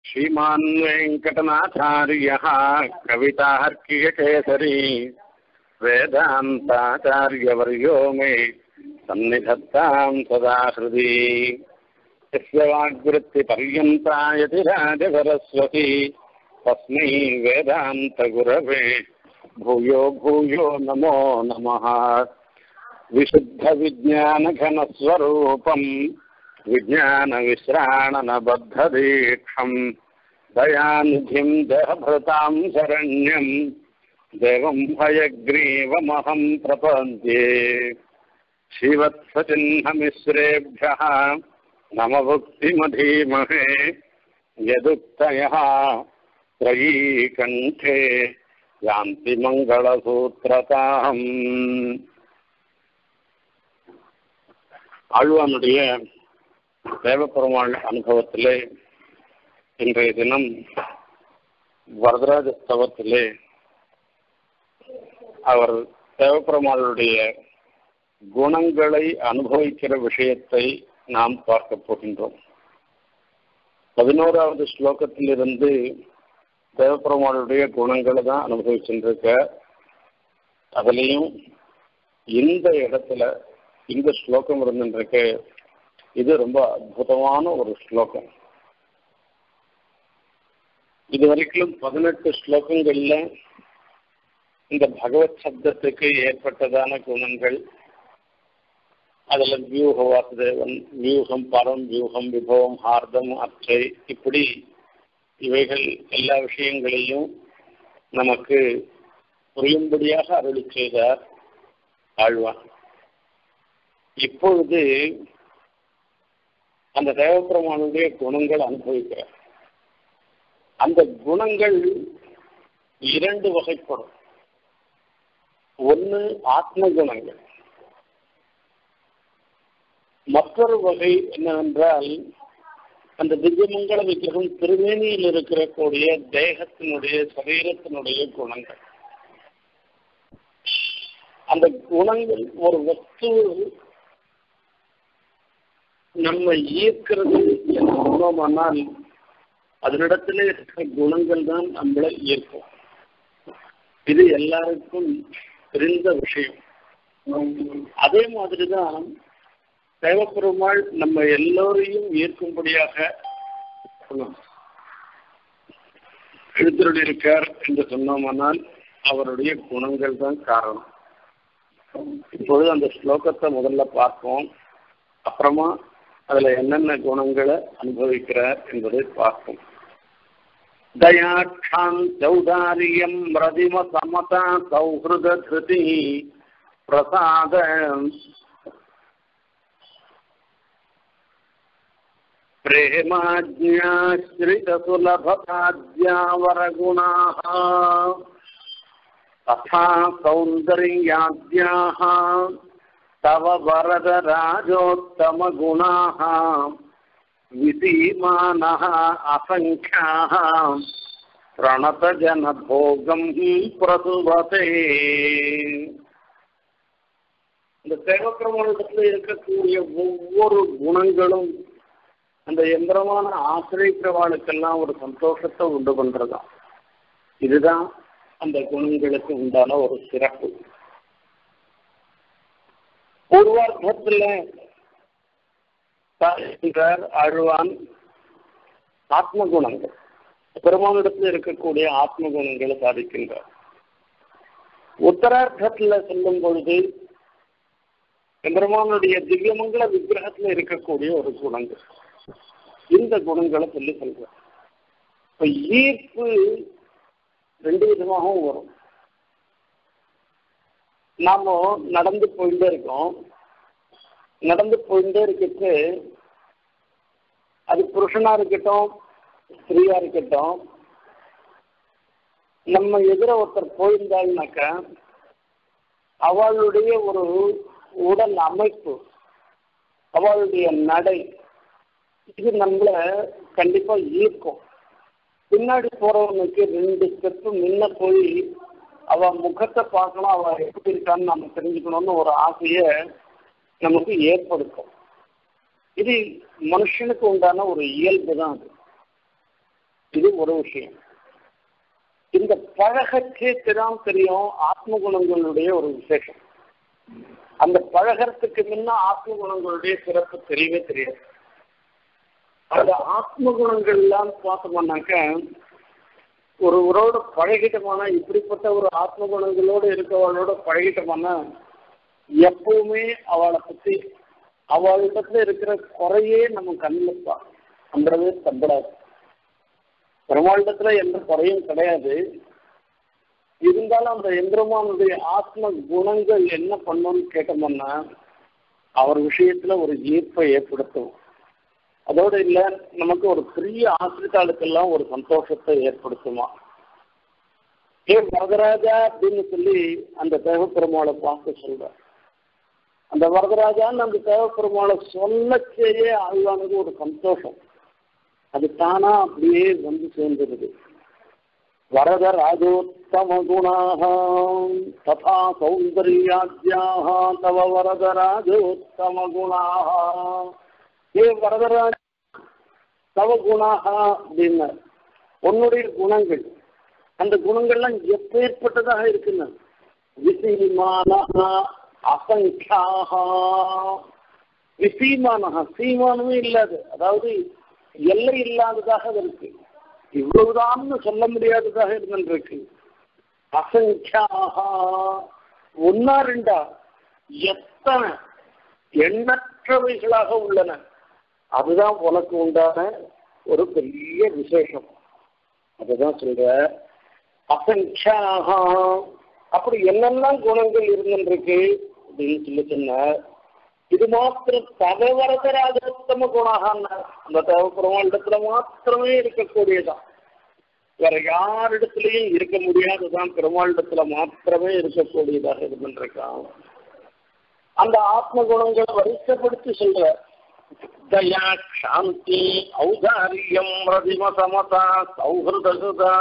श्रीमान् वेङ्कटनाथार्यः कवितार्कियकेसरी वेदान्ताचार्यवर्यो मे सन्निधत्तां सदा हृदि यस्य वाग्वृत्तिपर्यन्ता यतिराजसरस्वती तस्मै वेदान्तगुरवे भूयो भूयो नमो नमः विशुद्धविज्ञानघनस्वरूपम् विज्ञानविश्राणनबद्धदीक्षम् दयानिधिम् देहभृताम् शरण्यम् देवम् हयग्रीवमहम् प्रपद्ये श्रीवत्सचिह्नमिश्रेभ्यः नम भुक्तिमधीमहे यदुक्तयः त्रयीकण्ठे யாந்தி மங்களசூத்திரதாம் ஆழ்வானுடைய தேவப்பெருமாள் அனுபவத்திலே இன்றைய தினம் வரதராஜ ஸ்தவத்திலே அவர் தேவப்பெருமாளுடைய குணங்களை அனுபவிக்கிற விஷயத்தை நாம் பார்க்க போகின்றோம் பதினோராவது ஸ்லோகத்திலிருந்து தேவப்பெருமாளுடைய குணங்களை தான் அனுபவிச்சுருக்க அதுலேயும் இந்த இடத்துல இந்த ஸ்லோகம் இருந்துருக்கு இது ரொம்ப அற்புதமான ஒரு ஸ்லோகம் இது வரைக்கும் பதினெட்டு ஸ்லோகங்கள்ல இந்த பகவத் சப்தத்துக்கு ஏற்பட்டதான குணங்கள் அதுல வியூக வாசுதேவன் வியூகம் பரம் வியூகம் விபவம் ஹார்தம் அச்சை இப்படி இவைகள் எல்லா விஷயங்களையும் நமக்கு புரியும்படியாக அருளி செய்தார் ஆழ்வான் இப்பொழுது அந்த தேவபெருமானுடைய குணங்கள் அனுபவிக்கிறார் அந்த குணங்கள் இரண்டு வகைப்படும் ஒன்று ஆத்ம குணங்கள் மற்றொரு வகை என்னவென்றால் அந்த திவ்யமங்கள விக்கிரகம் திருவேணியில் இருக்கிற கூடிய தேகத்தினுடைய சரீரத்தினுடைய குணங்கள் அந்த குணங்கள் ஒரு வஸ்து நம்ம ஈர்க்கிறது என்று சொன்னோமானால் அதனிடத்துல இருக்கிற குணங்கள் தான் நம்மளை ஈர்க்கும் இது எல்லாருக்கும் தெரிந்த விஷயம் அதே மாதிரிதான் தேவப்பெருமாள் நம்ம எல்லோரையும் ஈர்க்கும்படியாக எழுத்தருளிருக்கார் என்று சொன்னோமானால் அவருடைய குணங்கள் தான் காரணம் இப்பொழுது அந்த ஸ்லோகத்தை முதல்ல பார்ப்போம் அப்புறமா அதுல என்னென்ன குணங்களை அனுபவிக்கிறார் என்பதை பார்ப்போம் தயாட்சான் சௌதாரியம் ரதிம சமதா சௌஹிருத திருதி பிரசாத प्रेमाज्ञाश्रितसुलभताद्यावरगुणाः तथा सौन्दर्याद्याः तव वरदराजोत्तमगुणाः विसीमानः असङ्ख्याः प्रणतजनभोगम् प्रसुवते இந்த தேவக்கிரமணத்தில் இருக்கக்கூடிய ஒவ்வொரு குணங்களும் அந்த எந்திரமான ஆசிரியக்கிறவாளுக்கெல்லாம் ஒரு சந்தோஷத்தை உண்டு பண்றதாம் இதுதான் அந்த குணங்களுக்கு உண்டான ஒரு சிறப்பு பூர்வார்த்தத்துல அழுவான் ஆத்ம குணங்கள் பெருமானிடத்தில் இருக்கக்கூடிய ஆத்ம குணங்களை சாதிக்கின்றார் உத்தரார்த்தத்துல சொல்லும் பொழுது பெருமானுடைய திவ்யமங்கல விக்கிரகத்துல இருக்கக்கூடிய ஒரு குணங்கள் இந்த குணங்களை சொல்லி சொல்றேன் இப்ப ஈர்ப்பு ரெண்டு விதமாகவும் வரும் நாம நடந்து போயிட்டே இருக்கோம் நடந்து போயிட்டே இருக்கிறது அது புருஷனா இருக்கட்டும் ஸ்திரீயா இருக்கட்டும் நம்ம எதிர ஒருத்தர் போயிருந்தாங்கனாக்கா அவளுடைய ஒரு உடல் அமைப்பு அவளுடைய நடை இது நம்மளை கண்டிப்பா ஈர்க்கும் பின்னாடி போறவனுக்கு ரெண்டு ஸ்டெப்பு முன்ன போய் அவ முகத்தை பார்க்கணும் அவ எப்படி இருக்கான்னு நம்ம தெரிஞ்சுக்கணும்னு ஒரு ஆசைய நமக்கு ஏற்படுத்தும் இது மனுஷனுக்கு உண்டான ஒரு இயல்பு தான் அது ஒரு விஷயம் இந்த பழகச்சேக்கு தான் தெரியும் ஆத்ம குணங்களுடைய ஒரு விசேஷம் அந்த பழகிறதுக்கு முன்ன ஆத்ம குணங்களுடைய சிறப்பு தெரியவே தெரியாது அந்த ஆத்ம குணங்கள் எல்லாம் பார்த்தோம்னாக்க ஒருவரோட பழகிட்டோம்னா இப்படிப்பட்ட ஒரு ஆத்ம குணங்களோடு இருக்கவளோட பழகிட்டோம்னா எப்பவுமே அவளை பத்தி அவளிடத்துல இருக்கிற குறையே நம்ம கண்ணில் பண்றதே தம்படாது பெருமாளிடத்துல எந்த குறையும் கிடையாது இருந்தாலும் அந்த எந்திரமானுடைய ஆத்ம குணங்கள் என்ன பண்ணணும்னு கேட்டோம்னா அவர் விஷயத்துல ஒரு ஈர்ப்பை ஏற்படுத்தும் அதோடு இல்ல நமக்கு ஒரு பெரிய ஆசிரித்தாளுக்கெல்லாம் ஒரு சந்தோஷத்தை ஏற்படுத்துமா ஏ வரதராஜா அப்படின்னு சொல்லி அந்த தேவப்பெருமாளை பார்த்து சொல்ற அந்த வரதராஜான்னு அந்த தேவப்பெருமாளை சொல்லச்சேயே ஆழ்வானது ஒரு சந்தோஷம் அது தானா அப்படியே வந்து சேர்ந்துருது வரத ராஜோத்தம குணாக ததா சௌந்தர்யாத்யாக தவ வரத ராஜோத்தம குணாக ஏ வரதராஜ தவ குணாக அப்படின்னு உன்னுடைய குணங்கள் அந்த குணங்கள்லாம் எப்பேற்பட்டதாக இருக்குன்னு விசீமானஹா அசங்கியாக விசீமானஹா சீமானமே இல்லாது அதாவது எல்லை இல்லாததாக அது இருக்கு இவ்வளவுதான்னு சொல்ல முடியாததாக இருந்துருக்கு அசங்கியாக ஒன்னா ரெண்டா எத்தனை எண்ணற்றவைகளாக உள்ளன அதுதான் உனக்கு உண்டான ஒரு பெரிய விசேஷம் அதுதான் சொல்ற அசங்கியாக அப்படி என்னெல்லாம் குணங்கள் இருந்துருக்கு அப்படின்னு சொல்லி சொன்னார் இது மாத்திரம் தகவரதராஜோத்தம குணாக அந்த தேவபெருமானிடத்துல மாத்திரமே இருக்கக்கூடியதான் வேற யாரிடத்திலையும் இருக்க முடியாதுதான் பெருமாளிடத்துல மாத்திரமே இருக்கக்கூடியதாக இருந்துருக்கான் அந்த ஆத்ம குணங்களை வரிசைப்படுத்தி சொல்ற தயா சாந்தி ஔதாரியம் ரதிம சமதா சௌஹிருதா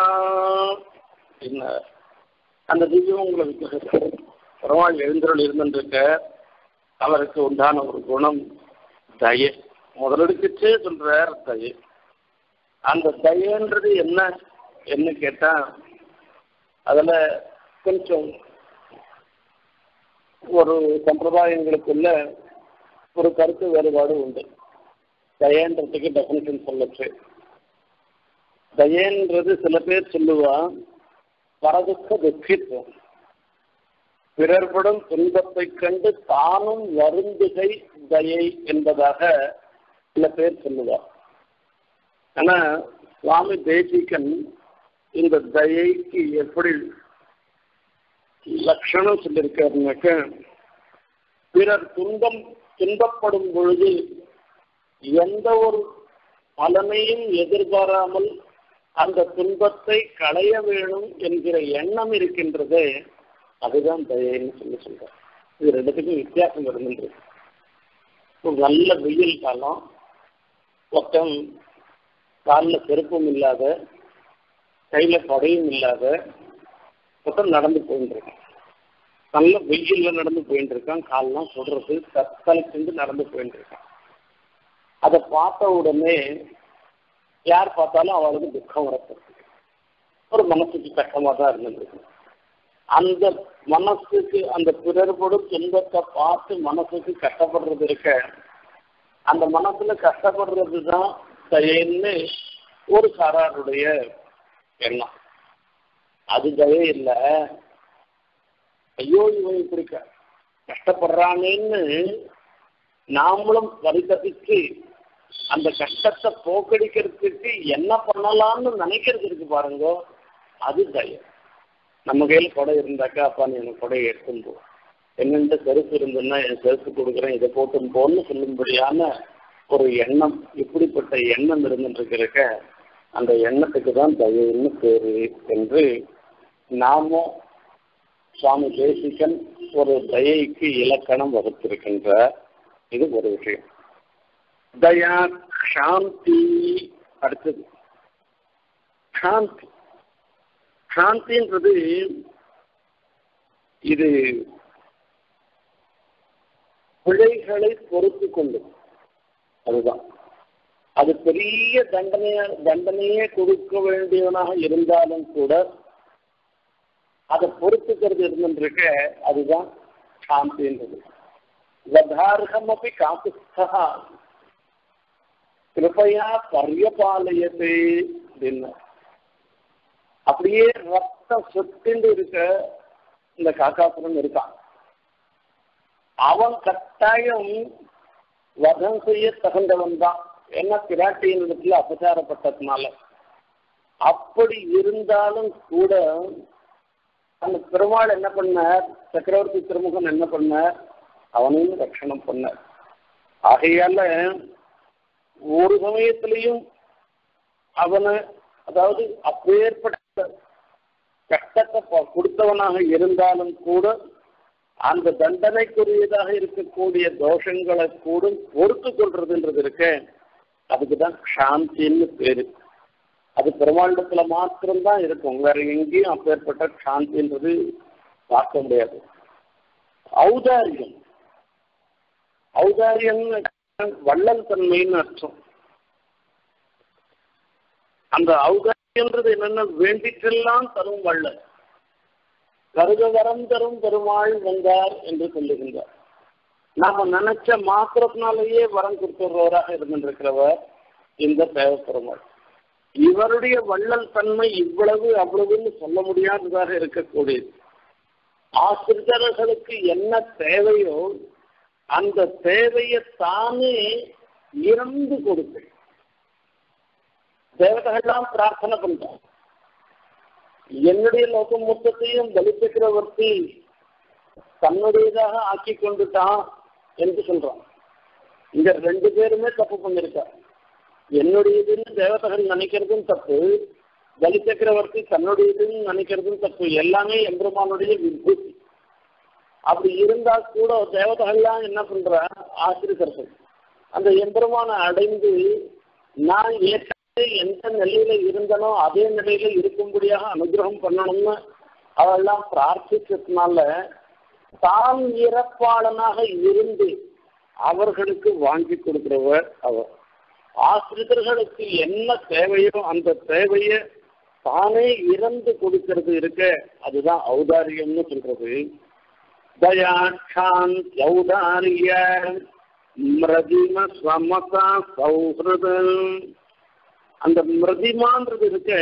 என்ன அந்த திவ்யம் உங்களுக்கு பெருமாள் எழுந்தருள் இருந்துருக்க அவருக்கு உண்டான ஒரு குணம் தய முதலெடுக்கச்சே சொல்றார் தய அந்த தயன்றது என்ன என்ன கேட்டா அதுல கொஞ்சம் ஒரு சம்பிரதாயங்களுக்குள்ள ஒரு கருத்து வேறுபாடு உண்டு தயன்றதுக்கு டெஃபினேஷன் சொல்லச்சு தயன்றது சில பேர் சொல்லுவா பரதுக்க துக்கித்துவம் பிறர்படும் துன்பத்தை கண்டு தானும் வருந்துகை தயை என்பதாக சில பேர் சொல்லுவார் ஆனா சுவாமி தேசிகன் இந்த தயைக்கு எப்படி லட்சணம் சொல்லியிருக்காருனாக்க பிறர் துன்பம் துன்பப்படும் பொழுது எந்த ஒரு பலனையும் எதிர்பாராமல் அந்த துன்பத்தை களைய வேணும் என்கிற எண்ணம் இருக்கின்றதே அதுதான் தயைன்னு சொல்லி சொல்றேன் இது ரெண்டுத்துக்கும் வித்தியாசம் இருந்துருக்கு ஒரு நல்ல வெயில் காலம் ஒருத்தன் காலில் செருப்பும் இல்லாத கையில படையும் இல்லாத ஒருத்தன் நடந்து போயிட்டு இருக்கான் நல்ல வெயில்ல நடந்து போயிட்டு இருக்கான் கால்லாம் சுடுறது தத்தலை செஞ்சு நடந்து போயிட்டு இருக்கான் அதை பார்த்த உடனே யார் பார்த்தாலும் அவளுக்கு துக்கம் வரப்போகுது ஒரு மனசுக்கு கஷ்டமா தான் இருந்துருக்கு அந்த மனசுக்கு அந்த பிறர்படும் துன்பத்தை பார்த்து மனசுக்கு கஷ்டப்படுறது இருக்க அந்த மனசுல கஷ்டப்படுறது தான் தயன்னு ஒரு சாராருடைய எண்ணம் அது தயே இல்லை ஐயோ இவன் இப்படி க- கஷ்டப்படுறானேன்னு நாமளும் பரிதபிச்சு அந்த கஷ்டத்தை போக்கடிக்கிறதுக்கு என்ன பண்ணலாம்னு நினைக்கிறது இருக்கு பாருங்க அது தயம் நம்ம கையில் கொடை இருந்தாக்கா அப்பா நீ எனக்கு கொடையை எடுத்துன்னு போ என்னென்ன செருப்பு இருந்துன்னா என் செருப்பு கொடுக்குறேன் இதை போட்டுன்னு போன்னு சொல்லும்படியான ஒரு எண்ணம் இப்படிப்பட்ட எண்ணம் இருந்துருக்கிறக்க அந்த எண்ணத்துக்கு தான் தயவுன்னு பேரு என்று நாமும் சுவாமி தேசிகன் ஒரு தயைக்கு இலக்கணம் வகுத்திருக்கின்ற இது ஒரு விஷயம் தயா சாந்தி அடுத்தது சாந்தி சாந்தின்றது இது பிழைகளை பொறுத்து கொண்டு அதுதான் அது பெரிய தண்டனைய தண்டனையே கொடுக்க வேண்டியவனாக இருந்தாலும் கூட அதை பொறுத்துக்கிறது இருந்துருக்க அதுதான் சாந்தின்றது வதார்ஹம் அப்படி காப்புஸ்தா கிருபையா பரியபாலயத்தை அப்படின்னு அப்படியே ரத்தம் சொத்திண்டு இருக்க இந்த காக்காசுரன் இருக்கான் அவன் கட்டாயம் வதம் செய்ய தகுந்தவன் தான் ஏன்னா பிராட்டியின் இடத்துல அபச்சாரப்பட்டதுனால அப்படி இருந்தாலும் கூட அந்த பெருமாள் என்ன பண்ணார் சக்கரவர்த்தி திருமுகன் என்ன பண்ணார் அவனையும் ரட்சணம் பண்ணார் ஆகையால ஒரு சமயத்திலையும் அவனை அதாவது அப்பேற்பட்ட கஷ்டத்தை கொடுத்தவனாக இருந்தாலும் கூட அந்த தண்டனைக்குரியதாக இருக்கக்கூடிய தோஷங்களை கூட பொறுத்து கொள்றதுன்றது இருக்க அதுக்கு தான் சாந்தின்னு பேரு அது பெருமாண்டத்துல மாத்திரம்தான் இருக்கும் வேற எங்கேயும் அப்பேற்பட்ட சாந்தின்றது பார்க்க முடியாது ஔதாரியம் ஔதாரியம் வள்ளல் தன்மைன்னு அர்த்தம் அந்த ஔதாரியன்றது என்னன்னா வேண்டிற்றெல்லாம் தரும் வள்ளல் கருத வரம் தரும் பெருமாள் வந்தார் என்று சொல்லுகின்றார் நாம நினைச்ச மாத்திரத்தினாலேயே வரம் கொடுத்துறவராக இருந்திருக்கிறவர் இந்த தேவ பெருமாள் இவருடைய வள்ளல் தன்மை இவ்வளவு அவ்வளவுன்னு சொல்ல முடியாததாக இருக்கக்கூடியது ஆசிரியர்களுக்கு என்ன தேவையோ அந்த தேவையை தானே இறந்து கொடுப்பேன் தேவதைகள்லாம் பிரார்த்தனை பண்றான் என்னுடைய லோகம் மொத்தத்தையும் பலி சக்கரவர்த்தி தன்னுடையதாக ஆக்கி கொண்டுட்டான் என்று சொல்றான் இங்க ரெண்டு பேருமே தப்பு பண்ணிருக்கா என்னுடையதுன்னு தேவதைகள் நினைக்கிறதும் தப்பு பலி சக்கரவர்த்தி தன்னுடையதுன்னு நினைக்கிறதும் தப்பு எல்லாமே எம்பெருமானுடைய விபூதி அப்படி இருந்தா கூட தேவதைகள்லாம் என்ன பண்ற ஆசிரியர்கள் அந்த எம்பெருமானை அடைந்து நான் ஏற்கனவே எந்த நிலையில இருந்தனோ அதே நிலையில இருக்கும்படியாக அனுகிரகம் பண்ணணும்னு அவெல்லாம் பிரார்த்திச்சதுனால தான் இறப்பாளனாக இருந்து அவர்களுக்கு வாங்கி கொடுக்கிறவர் அவர் ஆசிரியர்களுக்கு என்ன தேவையோ அந்த தேவையை தானே இறந்து கொடுக்கிறது இருக்க அதுதான் ஔதாரியம்னு சொல்றது தயாட்சாந்த் ஔதாரிய மிருதிம சமதா சௌஹிருதம் அந்த மிருதிமான்றது இருக்க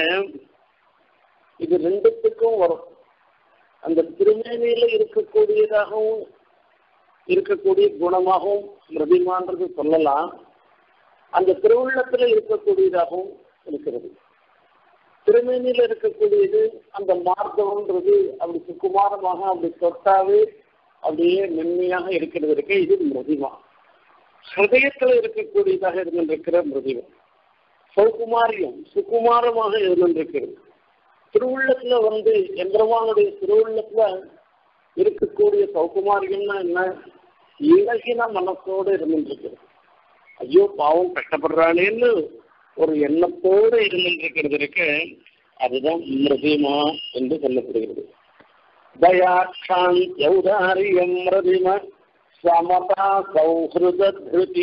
இது ரெண்டுத்துக்கும் வரும் அந்த திருமேனியில இருக்கக்கூடியதாகவும் இருக்கக்கூடிய குணமாகவும் மிருதிமான்றது சொல்லலாம் அந்த திருவுள்ளத்துல இருக்கக்கூடியதாகவும் இருக்கிறது திருமேனியில இருக்கக்கூடியது அந்த மார்க்கம்ன்றது அப்படி சுக்குமாரமாக அப்படி தொட்டாவே அப்படியே மென்மையாக இருக்கிறது இருக்கு இது மிருதிமா ஹிருதயத்துல இருக்கக்கூடியதாக இருந்திருக்கிற மிருதிவம் சௌகுமாரியம் சுகுமாரமாக இருந்திருக்கிறது திருவுள்ளத்துல வந்து எந்திரமானுடைய திருவுள்ளத்துல இருக்கக்கூடிய சௌகுமாரியம்னா என்ன இலகின மனசோடு இருந்துருக்கிறது ஐயோ பாவம் கஷ்டப்படுறானேன்னு ஒரு எண்ணத்தோடு இருந்திருக்கிறது இருக்க அதுதான் மிருதிமா என்று சொல்லப்படுகிறது தயாட்சான் யௌதாரியம் மிருதிம சமதா சௌஹிருத திருதி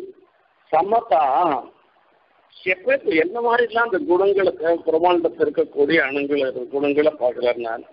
சமதா எப்ப என்ன மாதிரிலாம் அந்த குணங்களை பிரமாண்டத்தில் இருக்கக்கூடிய அணுங்களை குணங்களை பார்க்கிறார் நான்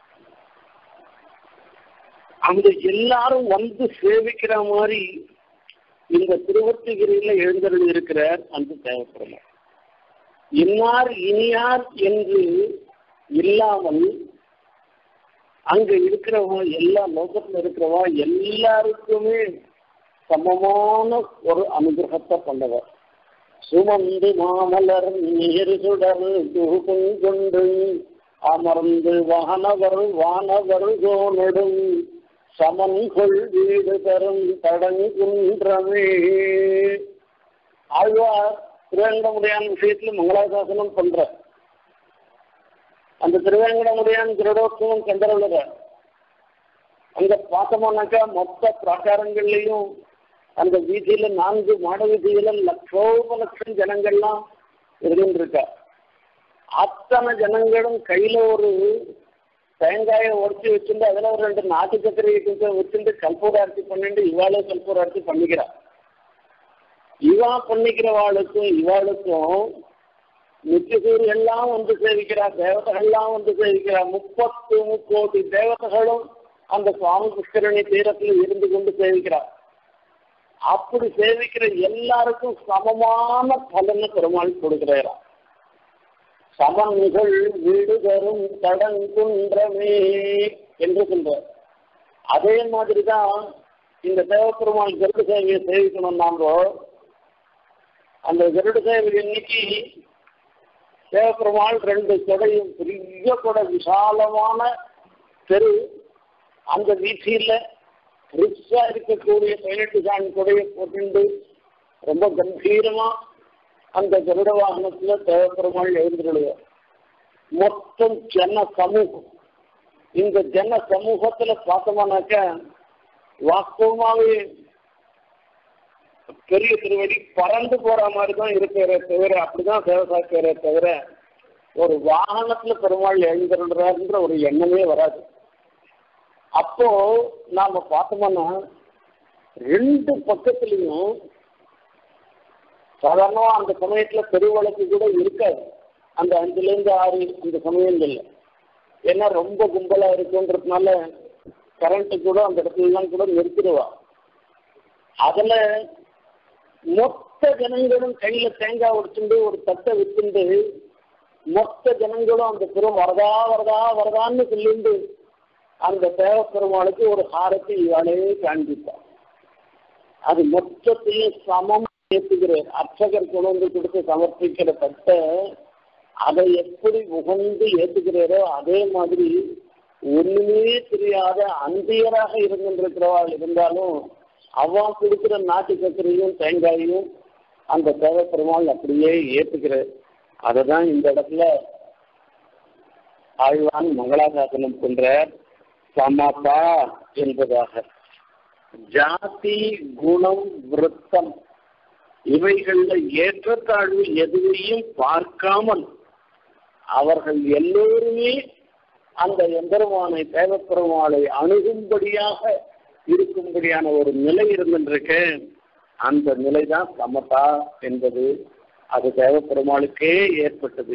அந்த எல்லாரும் வந்து சேவிக்கிற மாதிரி இந்த திருவத்திகிரியில எழுந்தருள் இருக்கிறார் அந்த தேவப்பெருமாள் இன்னார் இனியார் என்று இல்லாமல் அங்க இருக்கிறவா எல்லா லோகத்துல இருக்கிறவா எல்லாருக்குமே சமமான ஒரு அனுகிரகத்தை பண்ணவர் சுமந்து மாமலர் நீர் சுடர் கொண்டு அமர்ந்து வானவர் வானவர் கோனடும் சமன்கொள் வீடு தரும் தடங்குன்றமே ஆழ்வார் திருவேங்கடமுடையான் விஷயத்துல மங்களாசாசனம் பண்ற அந்த திருவேங்கடமுடையான் திருடோத்சவம் கண்டறவுல அங்க பார்த்தோம்னாக்கா மொத்த பிராகாரங்கள்லயும் அந்த வீதியில நான்கு மாட வீதியில லட்சோப லட்சம் ஜனங்கள்லாம் இருந்துருக்கா அத்தனை ஜனங்களும் கையில ஒரு தேங்காயை உடச்சி வச்சுட்டு அதுல ஒரு ரெண்டு நாட்டு சக்கரையை கொஞ்சம் வச்சுட்டு கல்பூர அரிசி பண்ணிட்டு இவாளே கல்பூர அரிசி பண்ணிக்கிறா இவா பண்ணிக்கிறவாளுக்கும் இவாளுக்கும் நித்தியசூர் எல்லாம் வந்து சேவிக்கிறா தேவதைகள்லாம் வந்து சேவிக்கிறா முப்பத்து முக்கோடி தேவதைகளும் அந்த சுவாமி புஷ்கரணி தீரத்தில் இருந்து கொண்டு சேவிக்கிறா அப்படி சேவிக்கிற எல்லாருக்கும் சமமான பலனை பெருமாள் கொடுக்கிறாரா சமன்கள் வீடு தரும் தடங்குன்றமே என்று சொல்றார் அதே மாதிரிதான் இந்த தேவப்பெருமாள் கருட சேவையை சேவிக்கணும் நாம அந்த கருட சேவை இன்னைக்கு தேவப்பெருமாள் ரெண்டு கொடையும் பெரிய கொடை விசாலமான தெரு அந்த வீதியில ரிச்சா இருக்கக்கூடிய பதினெட்டு சாணி கொடையை போட்டு ரொம்ப கம்பீரமா அந்த கருட வாகனத்துல தேவப்பெருமாள் எழுந்துள்ளார் மொத்தம் ஜன சமூகம் இந்த ஜன சமூகத்துல பார்த்தோம்னாக்க வாஸ்தவமாவே பெரிய திருவடி பறந்து போற மாதிரி தான் இருக்கிற தவிர அப்படிதான் சேவை சாக்கிறே தவிர ஒரு வாகனத்துல பெருமாள் எழுந்துடுறாருன்ற ஒரு எண்ணமே வராது அப்போ நாம பார்த்தோம்னா ரெண்டு பக்கத்துலயும் சாதாரணமா அந்த சமயத்துல பெருவழக்கு கூட இருக்காது அந்த அஞ்சுல இருந்து ஆறு அந்த சமயங்கள்ல ஏன்னா ரொம்ப கும்பலா இருக்குன்றதுனால கரண்ட் கூட அந்த இடத்துலலாம் கூட நிறுத்திடுவா அதுல மொத்த ஜனங்களும் கையில தேங்காய் உடைச்சுண்டு ஒரு தட்டை வித்துண்டு மொத்த ஜனங்களும் அந்த பெரும் வரதா வரதா வரதான்னு சொல்லிண்டு அந்த தேவ பெருமாளுக்கு ஒரு ஹாரத்தை இவளே காண்பித்தார் அது மொத்தத்தையும் சமம் ஏற்றுகிறார் அர்ச்சகர் கொண்டு வந்து கொடுத்து சமர்ப்பிக்கிற தட்டை அதை எப்படி உகந்து ஏற்றுகிறாரோ அதே மாதிரி ஒண்ணுமே தெரியாத அந்தியராக இருந்திருக்கிறவள் இருந்தாலும் அவா கொடுக்கிற நாட்டு சக்கரையும் தேங்காயும் அந்த தேவ பெருமாள் அப்படியே ஏற்றுக்கிறார் அதை தான் இந்த இடத்துல ஆழ்வான் மங்களாசாசனம் கொன்ற சமதா என்பதாக ஜாதி குணம் விருத்தம் இவைகள்ல ஏற்றத்தாழ்வு எதுவையும் பார்க்காமல் அவர்கள் எல்லோருமே அந்த எம்பெருமானை தேவப்பெருமாளை அணுகும்படியாக இருக்கும்படியான ஒரு நிலை இருந்திருக்க அந்த நிலைதான் சமதா என்பது அது தேவப்பெருமாளுக்கே ஏற்பட்டது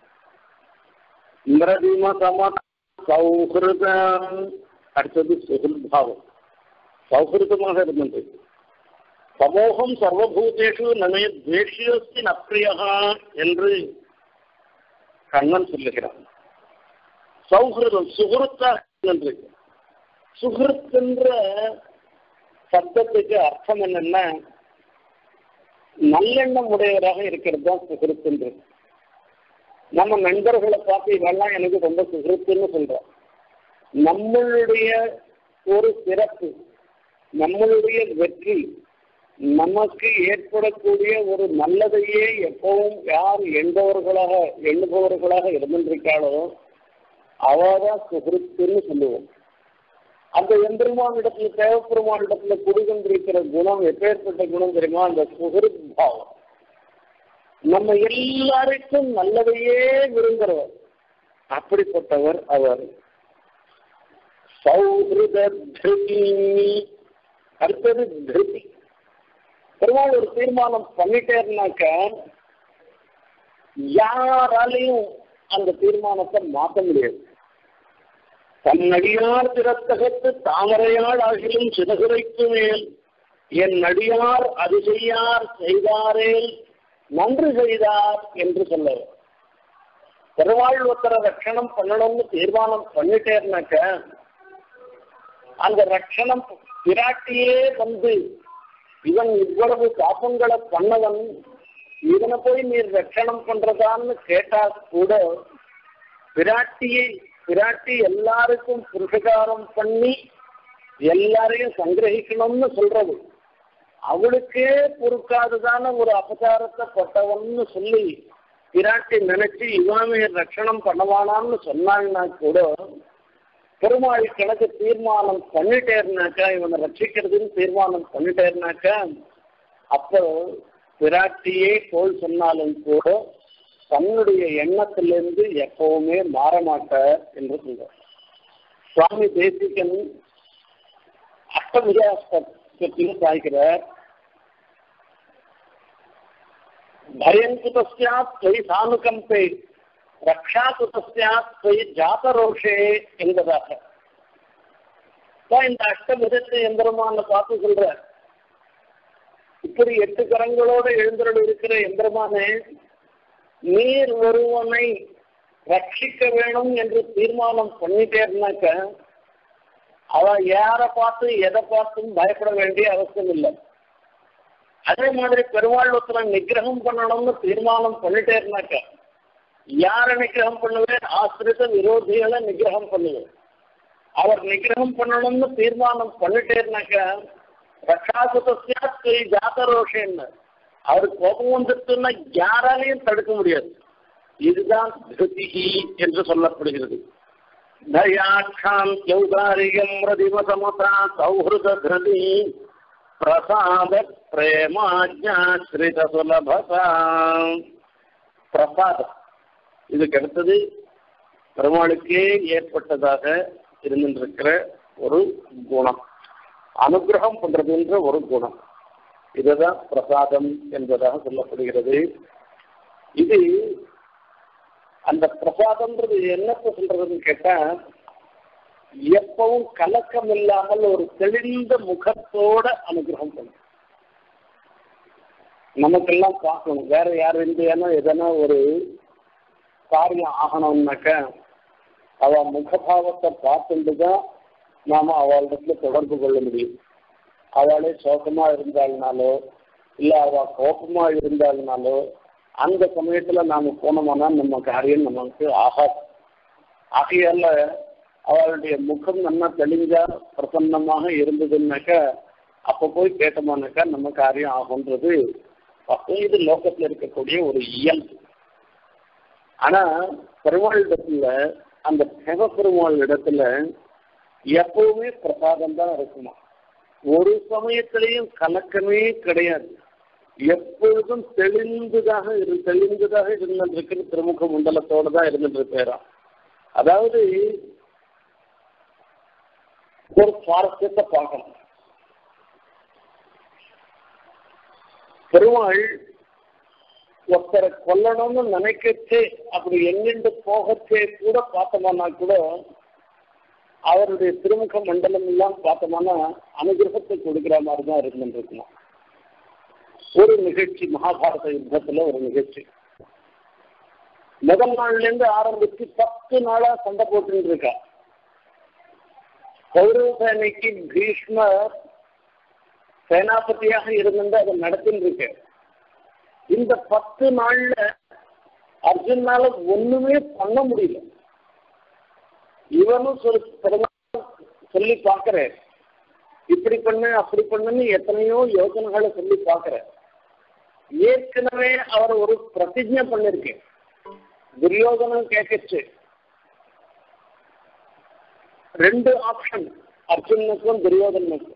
இந்திரதீம சம சௌஹிருதம் அடுத்தது சுகிருத்பாவம் சௌஹிருதமாக இருந்தது சமூகம் சர்வபூதேஷு நமே துவேஷியோஸ்தி நப்பிரியா என்று கண்ணன் சொல்லுகிறான் சௌஹிருதம் சுகிருத்தாக என்று சுகிருத் என்ற சப்தத்துக்கு அர்த்தம் என்னன்னா நல்லெண்ணம் உடையவராக இருக்கிறது தான் சுகிருத் என்று நம்ம நண்பர்களை பார்த்து இதெல்லாம் எனக்கு ரொம்ப சுகிருத்துன்னு சொல்றோம் நம்மளுடைய ஒரு சிறப்பு நம்மளுடைய வெற்றி நமக்கு ஏற்படக்கூடிய ஒரு நல்லதையே எப்பவும் யார் எண்பவர்களாக எண்ணுபவர்களாக இருந்திருக்காளோ அவதான் சுகிருத்துன்னு சொல்லுவோம் அந்த எம்பெருமான் இடத்துல தேவப்பெருமான் இடத்துல குடிகொண்டிருக்கிற குணம் எப்பேற்பட்ட குணம் தெரியுமா அந்த சுகிருத் பாவம் நம்ம எல்லாருக்கும் நல்லதையே விரும்புகிறவர் அப்படிப்பட்டவர் அவர் சௌஹிருத திருதி அடுத்தது திருதி பெருமாள் ஒரு தீர்மானம் பண்ணிட்டேன்னாக்க யாராலையும் அந்த தீர்மானத்தை மாற்ற முடியாது தன்னடியார் திறத்தகத்து தாமரையாள் ஆகிலும் சிறகுரைக்கு மேல் என் நடியார் அது செய்யார் செய்தாரேல் நன்று செய்தார் என்று சொல்லுவார் பெருமாள் ஒருத்தர ரட்சணம் பண்ணணும்னு தீர்மானம் பண்ணிட்டேன்னாக்க அந்த ரட்சணம் பிராட்டியே வந்து இவன் இவ்வளவு பாப்பங்களை பண்ணவன் இவனை போய் நீர் ரட்சணம் பண்றதான்னு கேட்டா கூட பிராட்டியை பிராட்டி எல்லாருக்கும் புருஷகாரம் பண்ணி எல்லாரையும் சங்கிரகிக்கணும்னு சொல்றது அவளுக்கே பொறுக்காததான ஒரு அபசாரத்தை பட்டவன்னு சொல்லி பிராட்டி நினைச்சு இவாமே ரட்சணம் பண்ணவானான்னு சொன்னாங்கன்னா கூட பெருமாள் கணக்கு தீர்மானம் பண்ணிட்டேருனாக்கா இவனை ரட்சிக்கிறதுன்னு தீர்மானம் பண்ணிட்டேருனாக்கா அப்போ பிராட்டியே போல் சொன்னாலும் கூட தன்னுடைய எண்ணத்திலிருந்து எப்பவுமே மாற மாட்ட என்று சொல்றார் சுவாமி தேசிகன் அஷ்டமிகாஸ்தியில் சாய்க்கிறார் பயம் குதஸ்யாத் தொய் சானுகம்பே ரக்ஷா குதஸ்யாத் தொய் ஜாதரோஷே என்பதாக இந்த அஷ்டபுதத்தை எந்திரமான பார்த்து சொல்ற இப்படி எட்டு கரங்களோடு எழுந்தருள் இருக்கிற எந்திரமானே நீர் ஒருவனை ரட்சிக்க வேணும் என்று தீர்மானம் பண்ணிட்டேன்னாக்க அவ யாரை பார்த்து எதை பார்த்தும் பயப்பட வேண்டிய அவசியம் இல்லை அதே மாதிரி பெருமாள் ஒருத்தனை நிகிரகம் பண்ணணும்னு தீர்மானம் பண்ணிட்டேன்னாக்க யாரை நிகிரகம் பண்ணுவேன் ஆசிரித்த விரோதிகளை நிகிரகம் பண்ணுவேன் அவர் நிகிரகம் பண்ணணும்னு தீர்மானம் பண்ணிட்டேன்னாக்க ரட்சாசுத்தியா ஜாதரோஷன்னு அவர் கோபம் வந்துட்டுன்னா யாராலையும் தடுக்க முடியாது இதுதான் திருதிகி என்று சொல்லப்படுகிறது தயாட்சாம் யௌதாரியம் ரதிவசமதா சௌஹிருத கிருதி பிரசாத பிரேமாஜாஸ்ரித சுலபதா பிரசாதம் இதுக்கு அடுத்தது பெருமாளுக்கே ஏற்பட்டதாக இருந்திருக்கிற ஒரு குணம் அனுகிரகம் பண்றதுன்ற ஒரு குணம் இதுதான் பிரசாதம் என்பதாக சொல்லப்படுகிறது இது அந்த பிரசாதம்ன்றது என்னத்த சொல்றதுன்னு கேட்டா எப்பவும் கலக்கம் இல்லாமல் ஒரு தெளிந்த முகத்தோட அனுகிரகம் பண்ணும் நமக்கெல்லாம் பார்க்கணும் வேற யார் இந்தியானா எதனா ஒரு காரியம் ஆகணும்னாக்க அவ முகபாவத்தை பார்த்துட்டு தான் நாம அவளிடத்துல தொடர்பு கொள்ள முடியும் அவளே சோகமா இருந்தாள்னாலோ இல்ல அவ கோபமா இருந்தாள்னாலோ அந்த சமயத்துல நாம போனோம்னா நம்ம காரியம் நமக்கு ஆகாது ஆகையால அவளுடைய முகம் நல்லா தெளிஞ்சா பிரசன்னமாக இருந்ததுன்னாக்கா அப்ப போய் கேட்டோம்னாக்கா நம்ம காரியம் ஆகுன்றது அப்போ இது லோகத்துல இருக்கக்கூடிய ஒரு இயல்பு ஆனா பெருமாள் இடத்துல அந்த சிவ பெருமாள் இடத்துல எப்பவுமே பிரசாதம் தான் இருக்குமா ஒரு சமயத்திலையும் கலக்கமே கிடையாது எப்பொழுதும் தெளிந்ததாக இரு தெளிந்ததாக இருந்திருக்கிற திருமுக மண்டலத்தோட தான் இருந்துட்டு அதாவது ஒரு சுவாரஸ்யத்தை பார்க்கணும் பெருமாள் ஒருத்தரை கொல்லணும்னு நினைக்கச்சே அப்படி எங்கிருந்து போகச்சே கூட பார்த்தோம்னா கூட அவருடைய திருமுக மண்டலம் எல்லாம் பார்த்தோம்னா அனுகிரகத்தை கொடுக்கிற மாதிரி தான் இருந்துருக்கணும் ஒரு நிகழ்ச்சி மகாபாரத யுத்தத்துல ஒரு நிகழ்ச்சி முதல் நாள்ல இருந்து ஆரம்பிச்சு பத்து நாளா சண்டை போட்டு இருக்கா கௌரவ சேனைக்கு பீஷ்மர் சேனாபதியாக இருந்து அதை நடத்தின்னு இருக்கு இந்த பத்து நாள்ல அர்ஜுனால ஒண்ணுமே பண்ண முடியல இவனும் சொல் சொல்லி பார்க்கிற இப்படி பண்ணு அப்படி பண்ணுன்னு எத்தனையோ யோசனைகளை சொல்லி பார்க்கிற ஏற்கனவே அவர் ஒரு பிரதிஜை பண்ணிருக்கேன் துரியோதனம் கேட்கச்சு ரெண்டு ஆப்ஷன் அர்ஜுனுக்கும் துரியோதனுக்கும்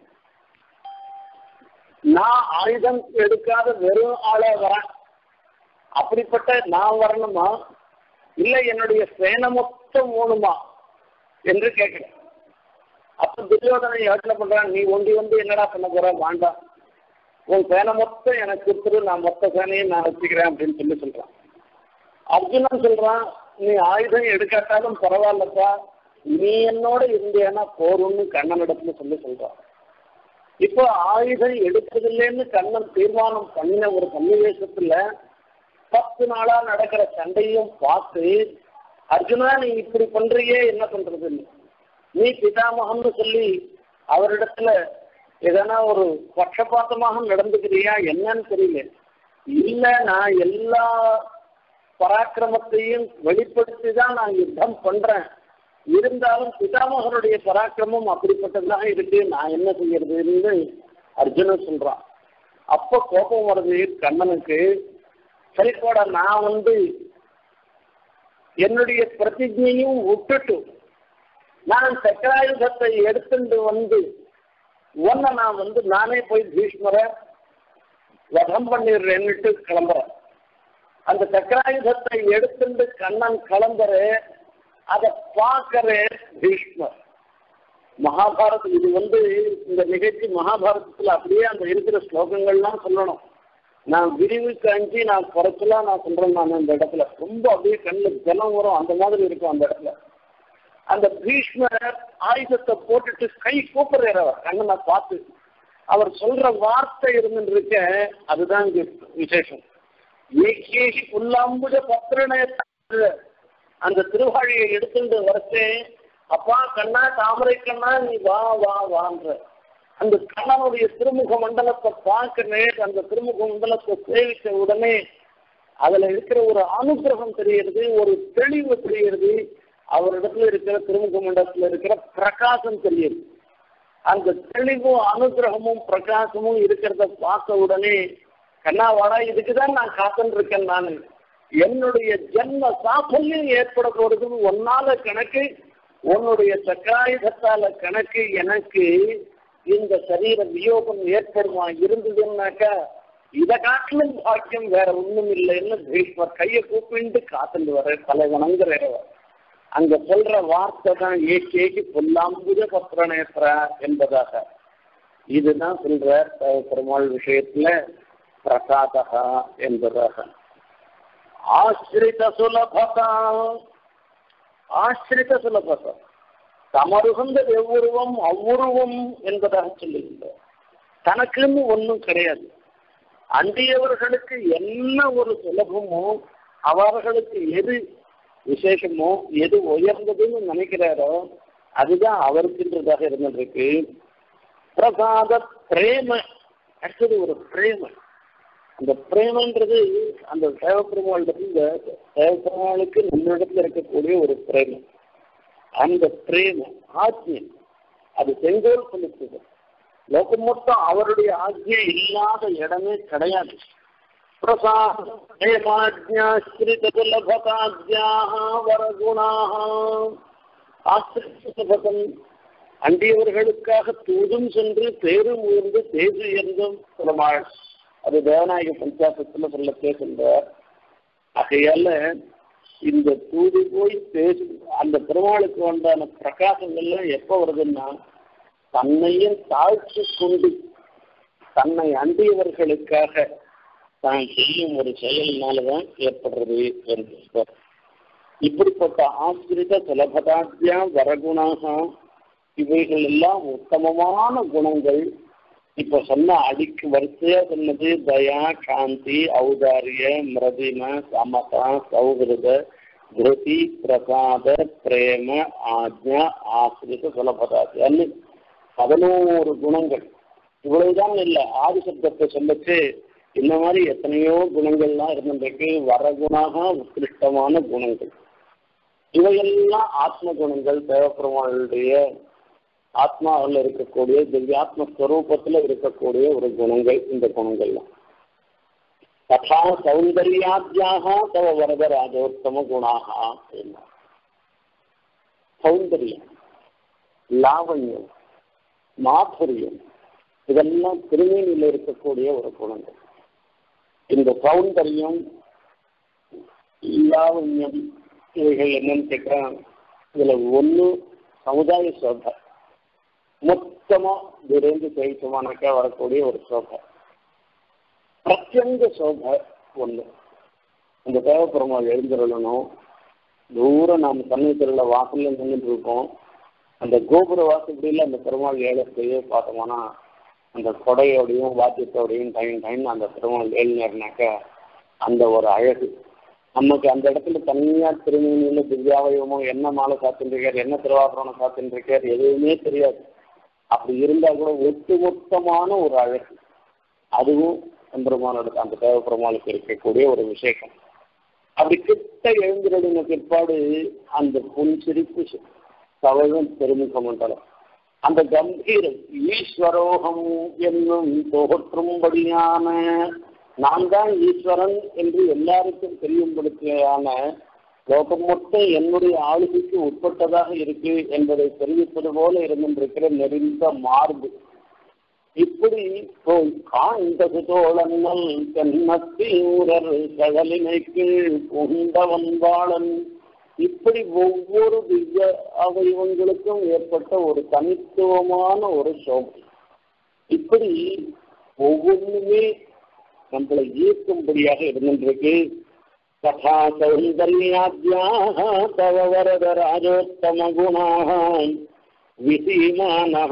நான் ஆயுதம் எடுக்காத வெறும் ஆளா வரேன் அப்படிப்பட்ட நான் வரணுமா இல்ல என்னுடைய சேனை மொத்தம் ஓணுமா என்று கேட்கிறேன் அப்ப துரியோதனை யோசனை பண்றான் நீ ஒண்டி வந்து என்னடா பண்ண போற வேண்டாம் உன் சேனை மொத்தம் எனக்கு கொடுத்துரு நான் மொத்த சேனையும் நான் வச்சுக்கிறேன் அப்படின்னு சொல்லி சொல்றான் அர்ஜுனன் சொல்றான் நீ ஆயுதம் எடுக்காட்டாலும் பரவாயில்லப்பா நீ என்னோட இருந்தேன்னா போரும்னு கண்ணன் இடத்துல சொல்லி சொல்றான் இப்போ ஆயுதம் எடுப்பதில்லைன்னு கண்ணன் தீர்மானம் பண்ணின ஒரு சன்னிவேசத்துல பத்து நாளா நடக்கிற சண்டையும் பார்த்து அர்ஜுனா நீ இப்படி பண்றியே என்ன பண்றதுன்னு நீ பிதாமகம்னு சொல்லி அவரிடத்துல எதனா ஒரு பட்சபாத்தமாக நடந்துக்கிறியா என்னன்னு தெரியல இல்ல நான் எல்லா பராக்கிரமத்தையும் வெளிப்படுத்தி தான் நான் யுத்தம் பண்றேன் இருந்தாலும் பிதாமகனுடைய பராக்கிரமம் அப்படிப்பட்டதுதான் இருக்கு நான் என்ன செய்யறதுன்னு அர்ஜுனன் சொல்றான் அப்ப கோபம் வருது கண்ணனுக்கு சரி போட நான் வந்து என்னுடைய பிரதிஜையும் விட்டுட்டு நான் சக்கராயுதத்தை எடுத்துட்டு வந்து ஒன்ன நான் வந்து நானே போய் பீஷ்மரை வதம் பண்ணிடுறேன்னுட்டு கிளம்புறேன் அந்த சக்கராயுதத்தை எடுத்துட்டு கண்ணன் கிளம்புற அதை பார்க்கிற பீஷ்மர் மகாபாரதம் இது வந்து இந்த நிகழ்ச்சி மகாபாரதத்துல அப்படியே அந்த இருக்கிற ஸ்லோகங்கள்லாம் சொல்லணும் நான் விரிவு காஞ்சி நான் குறைச்சலாம் நான் சொல்றேன் நான் இந்த இடத்துல ரொம்ப அப்படியே கண்ணில் ஜலம் வரும் அந்த மாதிரி இருக்கும் அந்த இடத்துல அந்த பீஷ்மர் ஆயுதத்தை போட்டுட்டு கை கூப்பிடுறாரு அவர் கண்ணனை பார்த்து அவர் சொல்ற வார்த்தை இருந்துருக்க அதுதான் இங்க விசேஷம் ஏகேகி புல்லாம்புஜ பத்திரனே அந்த திருவாழியை எடுத்துட்டு வரச்சே அப்பா கண்ணா தாமரை கண்ணா நீ வா வா வான்ற அந்த கண்ணனுடைய திருமுக மண்டலத்தை பார்க்க நேர் அந்த திருமுக மண்டலத்தை சேவித்த உடனே அதுல இருக்கிற ஒரு அனுகிரகம் தெரிகிறது ஒரு தெளிவு தெரிகிறது அவரிடத்துல இருக்கிற திருமுக மண்டலத்துல இருக்கிற பிரகாசம் தெரியுது அந்த தெளிவும் அனுகிரகமும் பிரகாசமும் இருக்கிறத பார்த்த உடனே கண்ணா வாடா இதுக்குதான் நான் காத்துன்னு இருக்கேன் நான் என்னுடைய ஜென்ம சாஃபல்யம் ஏற்பட போறது ஒன்னால கணக்கு உன்னுடைய சக்காயுதத்தால கணக்கு எனக்கு இந்த சரீர வியோகம் ஏற்படுமா இருந்ததுன்னாக்கா இதை காட்டிலும் பாக்கியம் வேற ஒண்ணும் இல்லைன்னு பீஷ்மர் கையை கூப்பிட்டு காத்துட்டு வர தலைவனங்கிற அங்க சொல்ற வார்த்தை தான் ஏகேகி பொல்லாம்புஜ பத்திரநேத்திர என்பதாக இதுதான் சொல்ற பெருமாள் விஷயத்துல பிரசாதகா என்பதாக ஆசிரித சுலபதா ஆசிரித சுலபதா தமருகந்த எவ்வுருவம் அவ்வுருவம் என்பதாக சொல்லுகின்றார் தனக்குன்னு ஒன்றும் கிடையாது அண்டியவர்களுக்கு என்ன ஒரு சுலபமோ அவர்களுக்கு எது விசேஷமோ எது உயர்ந்ததுன்னு நினைக்கிறாரோ அதுதான் அவருக்குன்றதாக இருந்திருக்கு பிரசாத பிரேம அடுத்தது ஒரு பிரேம அந்த பிரேமன்றது அந்த தேவப்பெருமாளுக்கு இந்த தேவப்பெருமாளுக்கு நம்மிடத்துல இருக்கக்கூடிய ஒரு பிரேமம் அந்த பிரேம ஆத்மியம் அது செங்கோல் செலுத்துது லோகம் மொத்தம் அவருடைய ஆஜ்ஞை இல்லாத இடமே கிடையாது வரகுணாக அண்டியவர்களுக்காக தூதும் சென்று பேரும் உயர்ந்து தேஜு உயர்ந்தும் பெருமாள் அது தேவநாயக பஞ்சாசத்துல சொல்ல பேசுகிறார் ஆகையால இந்த தூது போய் பேசு அந்த பெருமாளுக்கு உண்டான பிரகாசங்கள்லாம் எப்போ வருதுன்னா தன்னையும் தாழ்ச்சி கொண்டு தன்னை அண்டியவர்களுக்காக தான் செய்யும் ஒரு செயலினாலதான் ஏற்படுறது என்று இப்படிப்பட்ட ஆசிரித சுலபதாத்தியா வரகுணாக இவைகள் எல்லாம் உத்தமமான குணங்கள் இப்ப சொன்ன அடிக்கு வரிசையா சொன்னது தயா சாந்தி ஔதாரிய மிரதிம சமதா சௌகிருத திருதி பிரசாத பிரேம ஆஜ்ஞா ஆசிரித சுலபதாத்தியான்னு பதினோரு குணங்கள் இவ்வளவுதான் இல்லை ஆதி சப்தத்தை சொல்லச்சு இந்த மாதிரி எத்தனையோ குணங்கள்லாம் இருந்திருக்கு வரகுணாக உத்கிருஷ்டமான குணங்கள் இவையெல்லாம் ஆத்ம குணங்கள் தேவப்பெருமாளுடைய ஆத்மாவில் இருக்கக்கூடிய திவ்யாத்ம ஸ்வரூபத்தில் இருக்கக்கூடிய ஒரு குணங்கள் இந்த குணங்கள்லாம் ததா சௌந்தர்யாத்யாக தவ வரத ராஜோத்தம குணாக அப்படின்னா சௌந்தரியம் லாவண்யம் மாதுரியம் இதெல்லாம் திருமேனியில் இருக்கக்கூடிய ஒரு குணங்கள் இந்த சௌந்தரியம் லாவண்யம் இவைகள் என்னன்னு கேட்கிறேன் இதுல ஒண்ணு சமுதாய சோபை மொத்தமா விரைந்து ஜெயிச்சமானாக்கா வரக்கூடிய ஒரு சோபை பிரத்யங்க சோபை ஒண்ணு அந்த தேவப்பெருமாள் எழுந்திரணும் தூரம் நாம் சன்னீத்திரில வாசல்ல நின்றுட்டு இருக்கோம் அந்த கோபுர வாசப்படியில் அந்த பெருமாள் ஏழத்தையே பார்த்தோம்னா அந்த கொடையோடையும் வாத்தியத்தோடையும் டைம் டைம் அந்த பெருமாள் ஏழினாருனாக்கா அந்த ஒரு அழகு நமக்கு அந்த இடத்துல தனியா திருமணியில திவ்யாவயமோ என்ன மாலை சாத்தின்றிருக்கார் என்ன திருவாபரணம் சாத்தின்றிருக்கார் எதுவுமே தெரியாது அப்படி இருந்தா கூட ஒட்டுமொத்தமான ஒரு அழகு அதுவும் எம்பெருமானோட அந்த தேவப்பெருமாளுக்கு இருக்கக்கூடிய ஒரு விசேஷம் அப்படி கிட்ட எழுந்திரடின பிற்பாடு அந்த புன்சிரிப்பு தவழும் பெருமுக மண்டலம் அந்த கம்பீரம் ஈஸ்வரோகம் என்னும் தோற்றும்படியான நான் தான் ஈஸ்வரன் என்று எல்லாருக்கும் தெரியும்படுத்தியான லோகம் மொத்தம் என்னுடைய ஆளுகைக்கு உட்பட்டதாக இருக்கு என்பதை தெரிவிப்பது போல இருந்திருக்கிற நெறிந்த மார்பு இப்படி போய் காண்பது தோழன்னல் தென்னத்தீரர் கடலினைக்கு புண்டவன் வாழன் இப்படி ஒவ்வொரு திவ்ய அவயவங்களுக்கும் ஏற்பட்ட ஒரு தனித்துவமான ஒரு சோபை இப்படி ஒவ்வொன்றுமே நம்மளை ஈர்க்கும்படியாக இருந்திருக்கு ததா சௌந்தர்யாத்யாக தவ வரத ராஜோத்தம குணாக விசீமான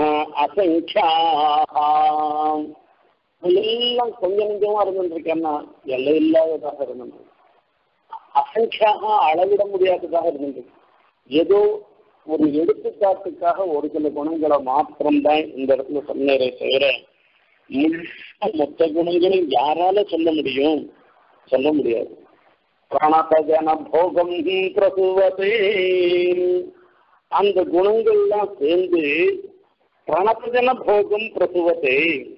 அசங்கியாக எல்லாம் கொஞ்ச நெஞ்சமா இருந்துருக்கேன்னா எல்லை இல்லாததாக இருந்தது அசங்கியாக அளவிட முடியாததாக இருந்தது ஏதோ ஒரு எடுத்துக்காட்டுக்காக ஒரு சில குணங்களை மாத்திரம்தான் இந்த இடத்துல சொன்னதை தவிர முழுக்க மொத்த குணங்களும் யாரால சொல்ல முடியும் சொல்ல முடியாது பிராணபஜன போகம் பிரசுவதே அந்த குணங்கள்லாம் சேர்ந்து பிரணபஜன போகம் பிரசுவதே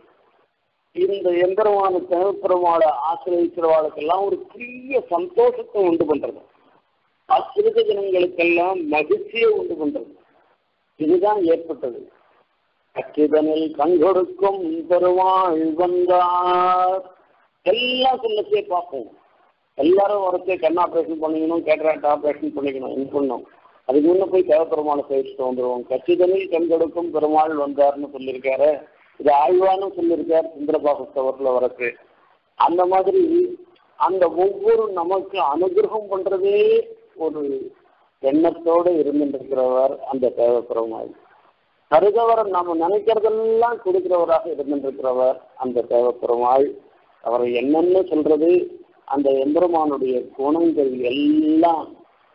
இந்த எந்திரமான தேவப்பெருமாளை ஆசிரியக்கிறவாளுக்கெல்லாம் ஒரு பெரிய சந்தோஷத்தை உண்டு பண்றது அசிறுக ஜனங்களுக்கெல்லாம் மகிழ்ச்சியை உண்டு பண்றது இதுதான் ஏற்பட்டது அச்சிதனில் கண்கொடுக்கும் பெருமாள் வந்தார் எல்லாம் சொல்லச்சே பார்ப்போம் எல்லாரும் வரச்சே கண் ஆப்ரேஷன் பண்ணிக்கணும் கேட்ராக்ட் ஆப்ரேஷன் பண்ணிக்கணும் இது பண்ணணும் அதுக்கு முன்ன போய் தேவப்பெருமாளை சேவிச்சுட்டு வந்துடுவோம் கச்சிதனில் கண் கொடுக்கும் பெருமாள் வந்தார்னு சொல்லியிருக்காரு இது ஆழ்வானும் சொல்லியிருக்கார் சுந்தரபா புஸ்தகத்துல வரக்கு அந்த மாதிரி அந்த ஒவ்வொரு நமக்கு அனுகிரகம் பண்றதே ஒரு எண்ணத்தோடு இருந்துருக்கிறவர் அந்த தேவப்பெருமாள் தருகவர் நம்ம நினைக்கிறதெல்லாம் கொடுக்கிறவராக இருந்துருக்கிறவர் அந்த தேவப்பெருமாள் அவரை என்னன்னு சொல்றது அந்த எம்பெருமானுடைய குணங்கள் எல்லாம்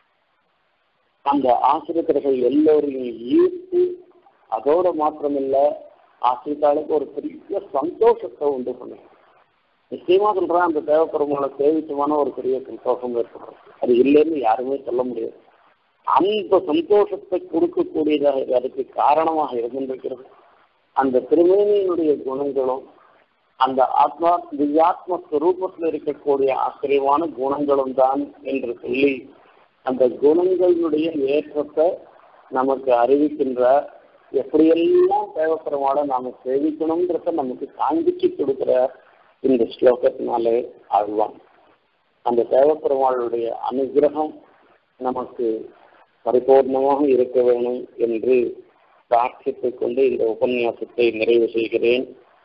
அந்த ஆசிரியர்கள் எல்லோரையும் ஈர்த்து அதோட மாத்திரமில்ல ஆசிரியர்களுக்கு ஒரு பெரிய சந்தோஷத்தை உண்டு பண்ணும் நிச்சயமா சொல்றேன் அந்த தேவப்பெருமாளை சேவிச்சமான ஒரு பெரிய சந்தோஷம் ஏற்படும் அது இல்லைன்னு யாருமே சொல்ல முடியாது அந்த சந்தோஷத்தை கொடுக்கக்கூடியதாக அதுக்கு காரணமாக இருந்திருக்கிறது அந்த திருமேனியினுடைய குணங்களும் அந்த ஆத்மா திவ்யாத்ம ஸ்வரூபத்தில் இருக்கக்கூடிய ஆச்சரியமான குணங்களும் தான் என்று சொல்லி அந்த குணங்களுடைய ஏற்றத்தை நமக்கு அறிவிக்கின்ற எப்படியெல்லாம் தேவப்பெருமாளை நாம சேவிக்கணுங்கிறத நமக்கு காண்பிச்சு கொடுக்கிற இந்த ஸ்லோகத்தினாலே ஆழ்வான் அந்த தேவப்பெருமாளுடைய அனுகிரகம் நமக்கு பரிபூர்ணமாக இருக்க வேணும் என்று பிரார்த்தித்துக் கொண்டு இந்த உபன்யாசத்தை நிறைவு செய்கிறேன்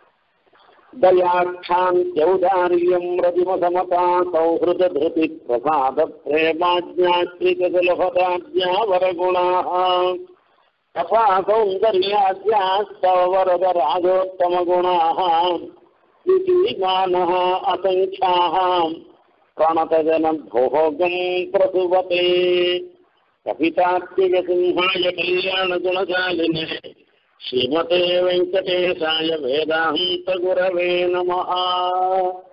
दयाक्षान्त्यौदार्यम् रतिमसमता सौहृदधृति प्रसाद प्रेमाज्ञाश्रितजलभदाज्ञा वरगुणाः तथा सौन्दर्याज्ञास्तव वरद राजोत्तमगुणाः इतिमानः असङ्ख्याः प्रणतजनभोगम् प्रसुवते कपितात्मिकसिंहाय कल्याणगुणशालिने श्रीमते वेङ्कटेशाय वेदान्तगुरवे नमः